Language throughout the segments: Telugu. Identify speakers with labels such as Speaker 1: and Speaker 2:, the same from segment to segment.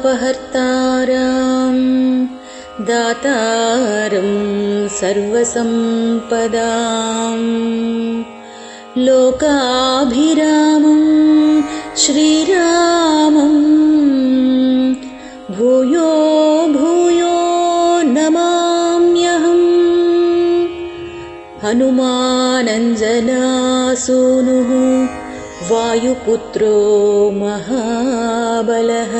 Speaker 1: पापहर्तारम् दातारं सर्वसम्पदाम् लोकाभिरामं श्रीरामम् भूयो भूयो नमाम्यहम् हनुमानञ्जनासूनुः वायुपुत्रो महाबलः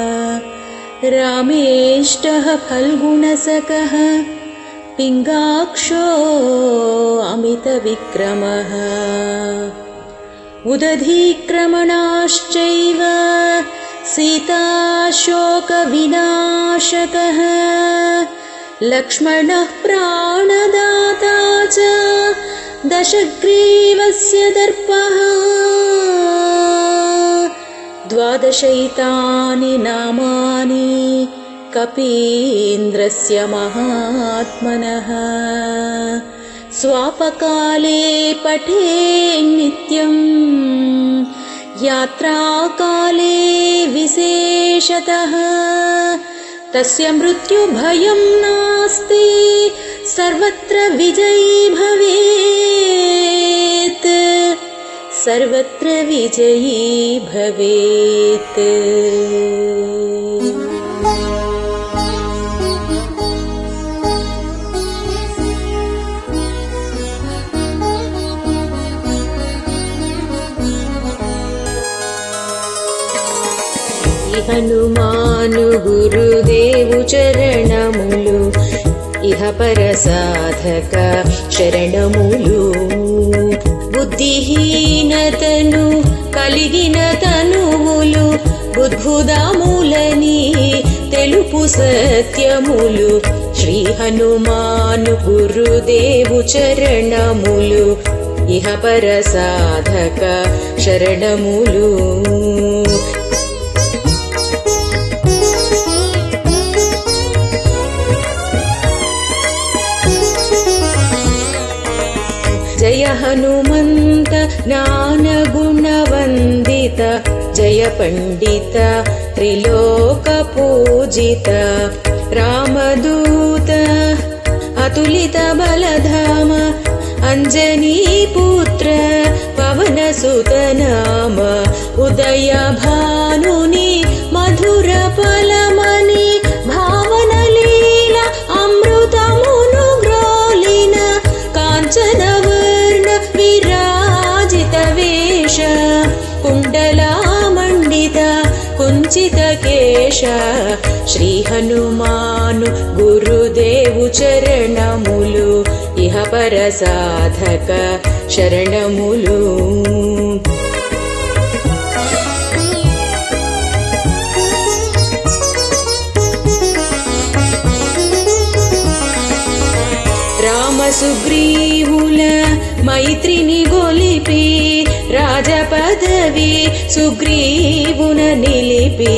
Speaker 1: रामेष्टः फल्गुणसकः पिङ्गाक्षो अमितविक्रमः उदधीक्रमणाश्चैव सीताशोकविनाशकः लक्ष्मणः प्राणदाता च दशग्रीवस्य दर्पः द्वादशैतानि नामानि कपीन्द्रस्य महात्मनः स्वापकाले पठे नित्यम् यात्राकाले विशेषतः तस्य मृत्युभयं नास्ति सर्वत्र विजयी भवेत् सर्वत्र विजयी भवेत् ఈ హనుమాను గురుదేవు చరణములు ఇహ పర సాధక శరణములు బుద్ధిహీనతను కలిగిన తనువులు బుద్భుదములని తెలుపు సత్యములు శ్రీ హనుమాను గురుదేవు చరణములు ఇహ పర సాధక శరణములు जय हनुमन्त ज्ञानगुणवन्दित जय पण्डित त्रिलोकपूजित रामदूत अतुलित बलधाम अञ्जनीपुत्र पवनसुत नाम उदय भानुनि मधुर फलमणि भावनलीला अमृतमुनुग्रोलिन काञ्चनवर्ण विराजितवेश कुण्डलामण्डित कुञ्चितकेश श्रीहनुमानु गुरुदेवु चरणमुलु इह परसाधक शरणमुलु రామసుగ్రీవుల మైత్రిని గొలిపి రాజపదవి సుగ్రీవున నిలిపి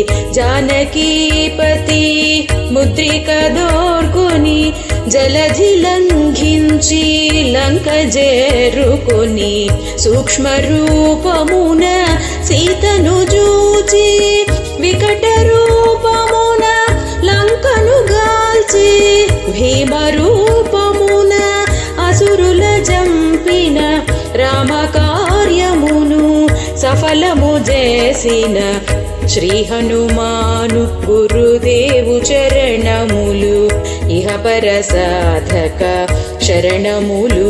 Speaker 1: జానకీపతి ముద్రిక దోర్కొని జలధి లంఘించి లంక జేరుకొని సూక్ష్మ రూపమున సీతను జూచి వికట రూపమున లంకను గాల్చి భీమ రూపమున అసురుల జంపిన రామ కార్యమును సఫలము చేసిన శ్రీ హనుమాను గురుదేవు చరణములు ఇహ పర సాధక శరణములు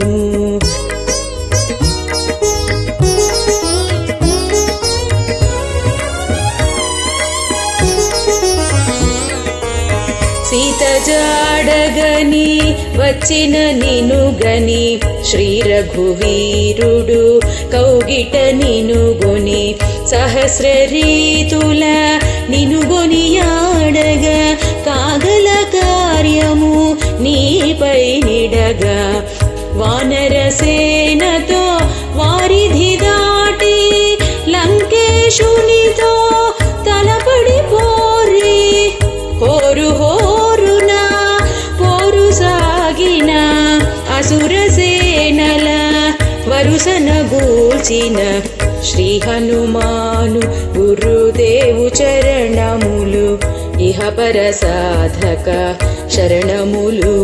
Speaker 1: సీత జాడగని వచ్చిన నినుగని శ్రీ రఘువీరుడు కౌగిట నినుగొని సహస్ర రీతుల నినుగొని ఆడగ కాగల కార్యము నీపై నిడగా వానర సేనతో వారిధి దాటి లంకేశునితో తలపడి పోరి హోరు హోరున పోరు సాగిన అసురసేనల వరుసన గూల్చిన శ్రీ హనుమాను గురుదేవు చరణములు ఇహ పర సాధక శరణములు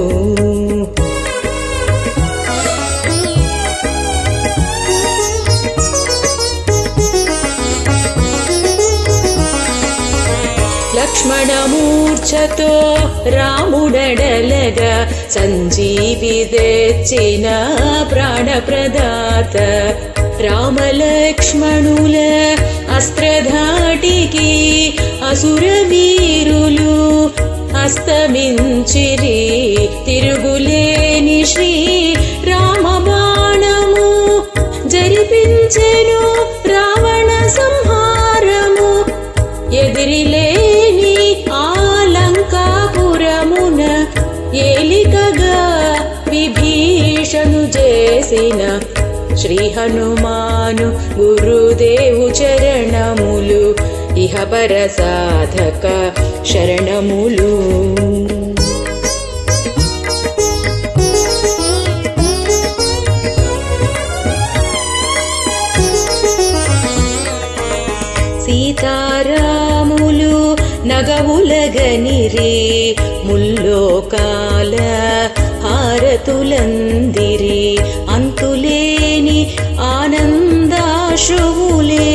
Speaker 1: లక్ష్మణమూర్ఛతో రాముడడలగా సంజీవి తెచ్చిన ప్రాణప్రదాత రామలక్ష్మణుల అస్త్రధాటికి అసుర వీరులు అస్తమించిరి తిరుగులేని శ్రీ రామబాణము జరిపించెను రావణ సంహారము ఎదిరిలేని ఆలంకాపురమున ఏలికగా విభీషణు చేసిన శ్రీ హనుమాను గురుదేవు చరణములు ఇహ పర సాధక శరణములు సీతారాములు నగవులగనిరి ముల్లోకాల హారతులందిరి అంతులేని ఆనందాశ్రువులే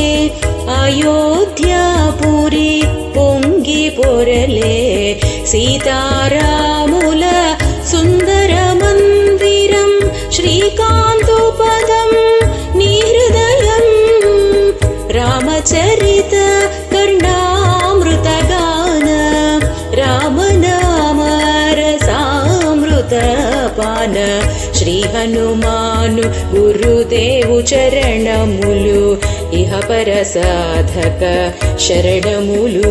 Speaker 1: అయోధ్యాపురి పొంగి పొరలే సీతారాముల సుందర మందిరం శ్రీకాంతోపదం నీ హృదయం రామచరిత కర్ణామృతగాన రామనామరసామృత పాన శ్రీ హనుమాను గురుదేవు చరణములు ఇహ పర సాధక శరణములు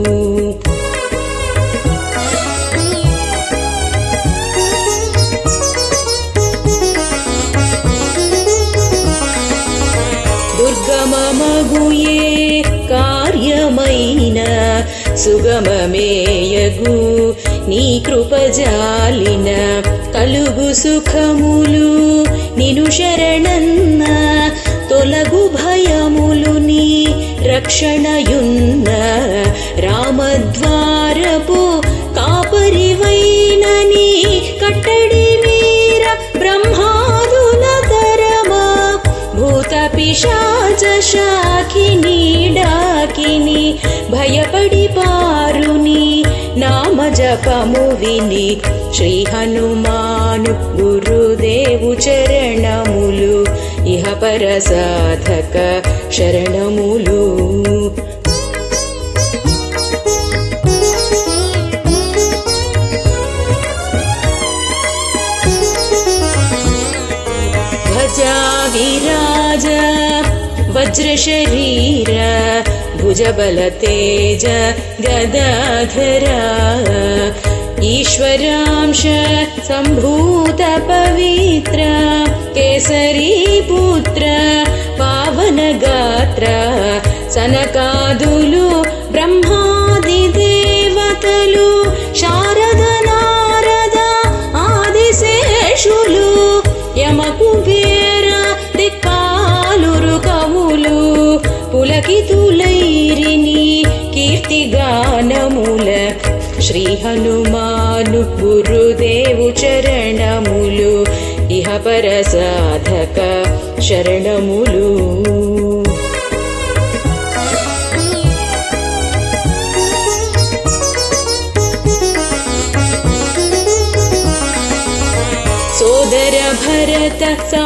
Speaker 1: దుర్గమమగుయే కార్యమైన సుగమమేయగు నీ కృపజాలిన కలుగు సుఖములు నిను శరణన్న తొలగు భయములు నీ రక్షణయున్న రామద్వారపు కాపరివైనని కట్టడి వీర బ్రహ్మాదుల తరమా భూత పిశాచ శాఖిని డాకిని భయపడి పారుని నామ జపము విని శ్రీ హనుమాను గురుదేవు చరణములు ఇహ పర సాధక శరణములు ध्वजा विराज वज्रशरीर भुजबलतेज गदाधरा ईश्वरांश सम्भूत पवित्र केसरी पुत्र पावनगात्र సనకాదులు బ్రహ్మాది దేవతలు శారద నారద ఆదిశేషులు యమకుబేర దిక్పాలురు కవులు పులకితులైరిని కీర్తిగానముల శ్రీ హనుమాను గురుదేవు చరణములు ఇహ పర సాధక శరణములు సోదర భరత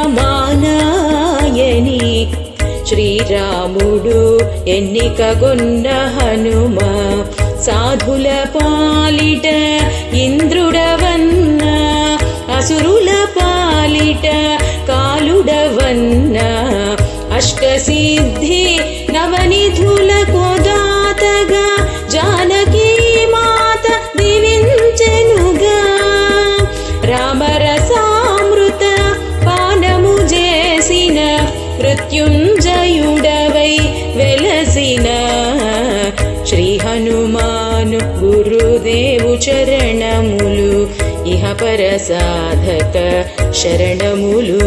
Speaker 1: సమానాయని శ్రీరాముడు ఎన్నికగొన్న హనుమ సాధుల పాలిట ఇంద్రుడవన్న అసురుల పాలిట కాలుడవన్న అష్టసిద్ధి నవనిధుల కోదాతగా జానకీ మాత దీవించెనుగా రామరసామృత పానము చేసిన మృత్యుంజయుడవై వెలసిన శ్రీ హనుమాను గురుదేవు చరణములు ఇహ పర సాధక శరణములు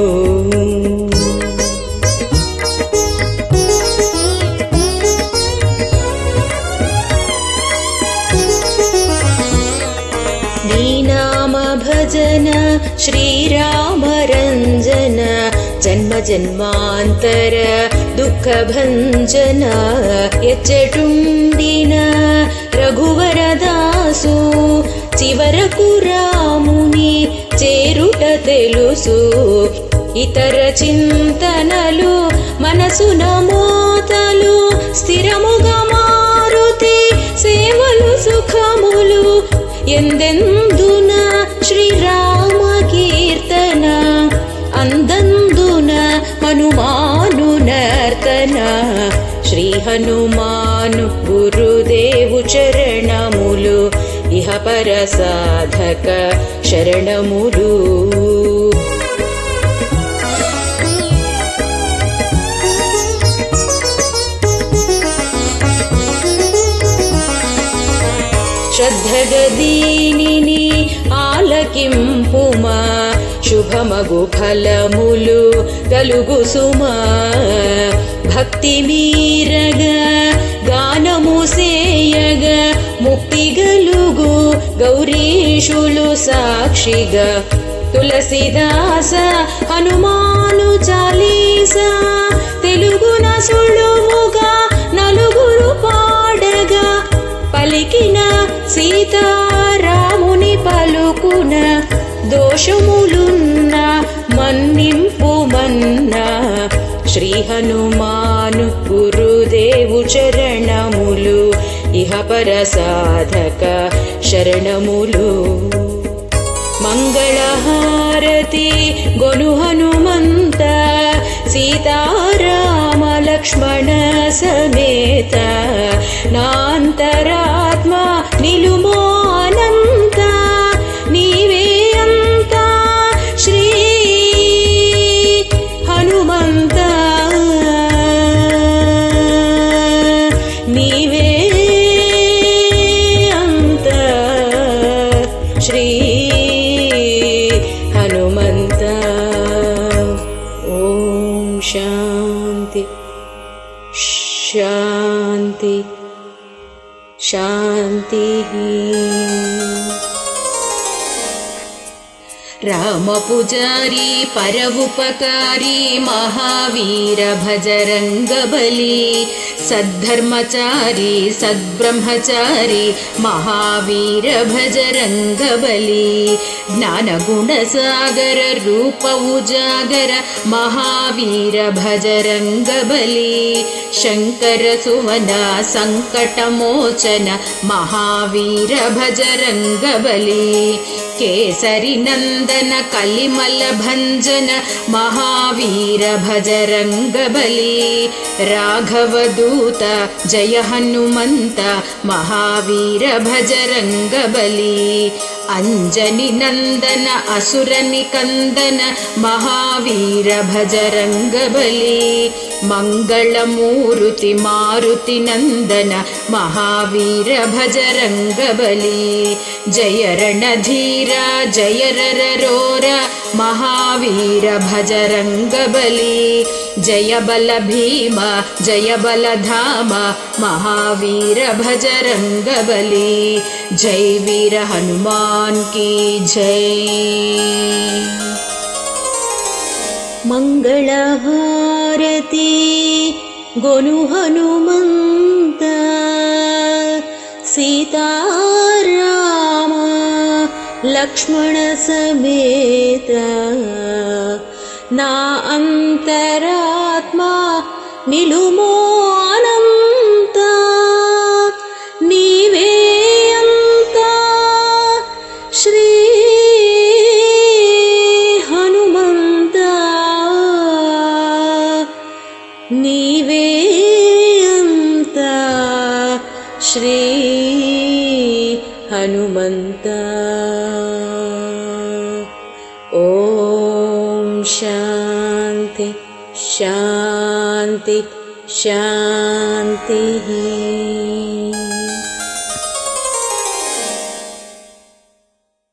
Speaker 1: రామ భజన శ్రీరామ రంజన జన్మ జన్మాంతర దుఃఖ భంజన ఎచ్చటుండిన రఘువరదాసు చివరకు రాముని చేరుట తెలుసు ఇతర చింతనలు మనసున మోతలు స్థిరముగా మారుతి సేవలు సుఖములు ఎందెందున శ్రీరామ కీర్తన అందందున హనుమాను నర్తన శ్రీ హనుమాను గురుదేవు చరణములు ఇహ పర సాధక శరణములు శ్రద్ధగదీనిని ఆలకింపుమా శుభమగు ఫలములు గలుగు సుమా భక్తి మీరగా గానము సేయగ ముక్తి గలుగు గౌరీషులు సాక్షిగా తులసిదాస హనుమాను చాలీస తెలుగున సుళువుగా నలుగురు పాడగా పలికిన సీతారాముని పలుకున దోషములున్న మన్నింపు మన్నా శ్రీ హనుమాను గురుదేవు చరణములు ఇహ పర సాధక శరణములు మంగళహారతి గొను హనుమంత సీతారామ లక్ష్మణ సమేత నాంతరాత్మ నిలుమో అనంత నీవే అంత శ్రీ హనుమంత నీవే అంత శ్రీ హనుమంత ఓం శాంతి శాంతి శాంతి రామపుజారి పరవుపకారి మహావీర భజరంగ బలి సద్ధర్మచారి సద్బ్రహ్మచారి మహావీర భజరంగ బలి జ్ఞానగుణ సాగర రూప ఉజాగర మహావీర భజరంగ బలి శంకర సువన సంకటమోచన మహావీర భజరంగ బలి కేసరి నందన కలిమల భంజన మహావీర భజరంగ బలి రాఘవదూత జయ హనుమంత మహావీర భజరంగ బలి అంజని నందన అసురని కందన మహావీర భజరంగ బలి మంగళమూరుతి మారుతి నందన మహావీర భజరంగ బలి జయ రణధీర జయ రరోర మహావీర భజరంగ బలి జయ బల భీమ జయ బల ధామ మహావీర భజరంగ బలి జై వీర హనుమాన్ की జై మంగళహారతి గొను హనుమంత సీతారామ లక్ష్మణ సమేత నా అంతరాత్మ నిలుమో అనంత నీవే అంత శ్రీ హనుమంత నీవే అంత శ్రీ హనుమంత ఓం శాంతి శాంతి శాంతి